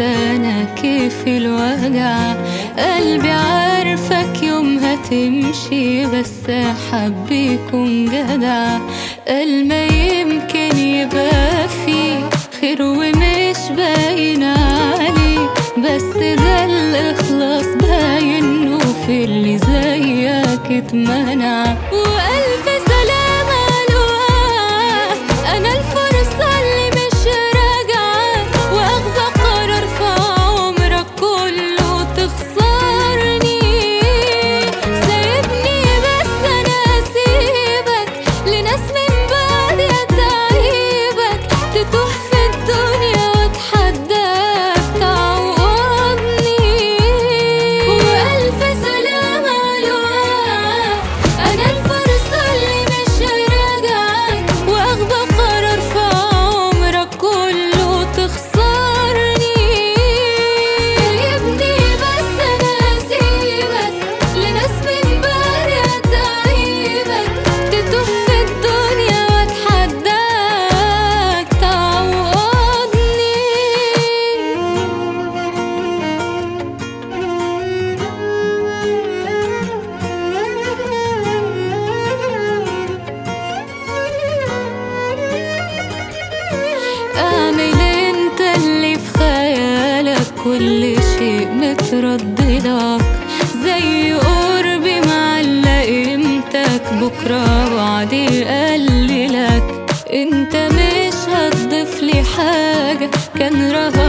أنا كيف الوجع قلبي عارفك يوم هتمشي بس حب يكون جدع قال ما يمكن يبقى فيه خير ومش باين عليه بس ده الإخلاص باين وفي اللي زيك اتمنع وألف سلام على الوقت أنا الفرصة اللي مش راجعة واخدة قرار في عمرك كله تخسرني سايبني بس أنا أسيبك لناس من بعدي أتعيبك تتوه في الدنيا وأتحداك تعوضني وألف سلام على الوقت أنا الفرصة اللي مش راجعة واخدة قرار في عمرك كله تخسرني سايبني بس أنا أسيبك لناس من بعدي أتعيبك تتوه في الدنيا وأتحداك اعمل انت اللي في خيالك كل شيء مترددك زي قربي معلق قيمتك بكرة وعد يقللك انت مش هتضيف لي حاجة كان رهبة